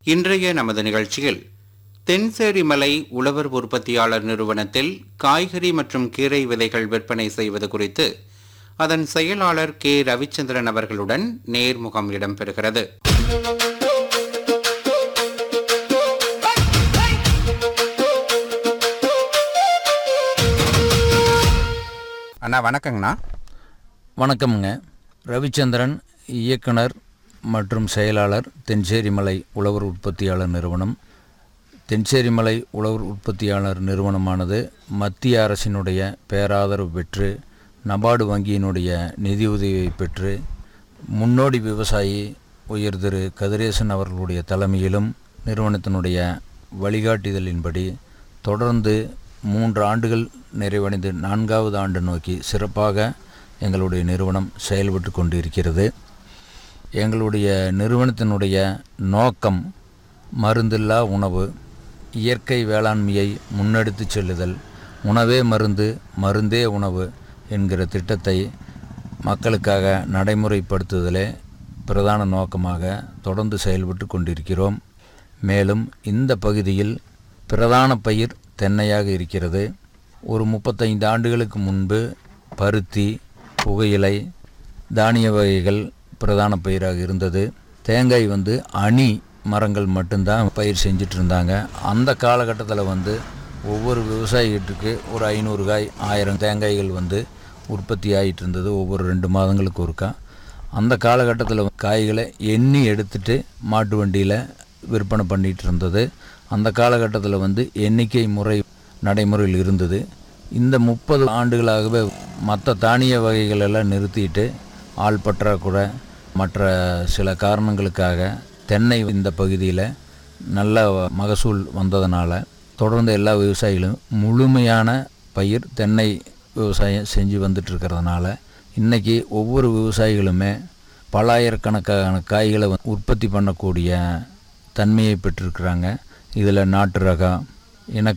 இன்றைய நமது நிகழ்ச்சியில் தென்சேரிமலை உழவர் உற்பத்தியாளர் நிறுவனத்தில் காய்கறி மற்றும் கீரை விதைகள் விற்பனை செய்வது குறித்து அதன் செயலாளர் கே ரவிச்சந்திரன் அவர்களுடன் நேர்முகம் இடம்பெறுகிறது அண்ணா வணக்கங்கண்ணா வணக்கம்ங்க ரவிச்சந்திரன் இயக்குனர் மற்றும் செயலாளர் தென்சேரிமலை உழவர் உற்பத்தியாளர் நிறுவனம் தென்சேரிமலை உழவர் உற்பத்தியாளர் நிறுவனமானது மத்திய அரசினுடைய பேராதரவு பெற்று நபார்டு வங்கியினுடைய நிதியுதவியை பெற்று முன்னோடி விவசாயி உயர் திரு கதிரேசன் அவர்களுடைய தலைமையிலும் நிறுவனத்தினுடைய வழிகாட்டுதலின்படி தொடர்ந்து மூன்று ஆண்டுகள் நிறைவடைந்து நான்காவது ஆண்டு நோக்கி சிறப்பாக எங்களுடைய நிறுவனம் செயல்பட்டு கொண்டிருக்கிறது எங்களுடைய நிறுவனத்தினுடைய நோக்கம் மருந்தில்லா உணவு இயற்கை வேளாண்மையை முன்னெடுத்து செல்லுதல் உணவே மருந்து மருந்தே உணவு என்கிற திட்டத்தை மக்களுக்காக நடைமுறைப்படுத்துதலே பிரதான நோக்கமாக தொடர்ந்து செயல்பட்டு கொண்டிருக்கிறோம் மேலும் இந்த பகுதியில் பிரதான பயிர் தென்னையாக இருக்கிறது ஒரு முப்பத்தைந்து ஆண்டுகளுக்கு முன்பு பருத்தி புகையிலை தானிய வகைகள் பிரதான பயிராக இருந்தது தேங்காய் வந்து அணி மரங்கள் மட்டும்தான் பயிர் செஞ்சுட்டு இருந்தாங்க அந்த காலகட்டத்தில் வந்து ஒவ்வொரு விவசாயிகிட்டுக்கு ஒரு ஐநூறு காய் ஆயிரம் தேங்காய்கள் வந்து உற்பத்தி ஆகிட்டு இருந்தது ஒவ்வொரு ரெண்டு மாதங்களுக்கு ஒருக்கா அந்த காலகட்டத்தில் காய்களை எண்ணி எடுத்துட்டு மாட்டு வண்டியில் விற்பனை பண்ணிகிட்டு இருந்தது அந்த காலகட்டத்தில் வந்து எண்ணிக்கை முறை நடைமுறையில் இருந்தது இந்த முப்பது ஆண்டுகளாகவே மற்ற தானிய வகைகள் எல்லாம் நிறுத்திட்டு ஆள் பற்றாக்குறை மற்ற சில காரணங்களுக்காக தென்னை இந்த பகுதியில் நல்ல மகசூல் வந்ததுனால தொடர்ந்து எல்லா விவசாயிகளும் முழுமையான பயிர் தென்னை விவசாயம் செஞ்சு வந்துட்டு இருக்கிறதுனால இன்றைக்கி ஒவ்வொரு விவசாயிகளுமே பல்லாயிரக்கணக்கான காய்களை வந்து உற்பத்தி பண்ணக்கூடிய தன்மையை பெற்றிருக்கிறாங்க இதில் நாட்டு ரகம் இன